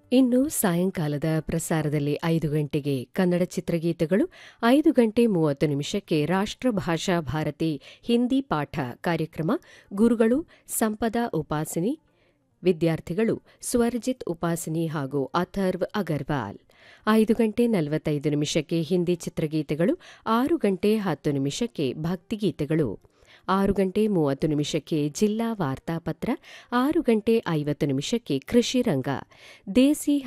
ಇನ್ನು ಸಾಯಂಕಾಲದ ಪ್ರಸಾರದಲ್ಲಿ ಐದು ಗಂಟೆಗೆ ಕನ್ನಡ ಚಿತ್ರಗೀತೆಗಳು ಐದು ಗಂಟೆ ಮೂವತ್ತು ನಿಮಿಷಕ್ಕೆ ರಾಷ್ಟ್ರಭಾಷಾ ಭಾರತಿ ಹಿಂದಿ ಪಾಠ ಕಾರ್ಯಕ್ರಮ ಗುರುಗಳು ಸಂಪದಾ ಉಪಾಸಿನಿ ವಿದ್ಯಾರ್ಥಿಗಳು ಸ್ವರ್ಜಿತ್ ಉಪಾಸಿನಿ ಹಾಗೂ ಅಥರ್ವ್ ಅಗರ್ವಾಲ್ ಐದು ಗಂಟೆ ನಲವತ್ತೈದು ನಿಮಿಷಕ್ಕೆ ಹಿಂದಿ ಚಿತ್ರಗೀತೆಗಳು ಆರು ಗಂಟೆ ಹತ್ತು ನಿಮಿಷಕ್ಕೆ ಭಕ್ತಿಗೀತೆಗಳು ಆರು ಗಂಟೆ ಮೂವತ್ತು ನಿಮಿಷಕ್ಕೆ ಜಿಲ್ಲಾ ವಾರ್ತಾಪತ್ರ ಆರು ಗಂಟೆ ಐವತ್ತು ನಿಮಿಷಕ್ಕೆ ಕೃಷಿ ರಂಗ ದೇಸಿ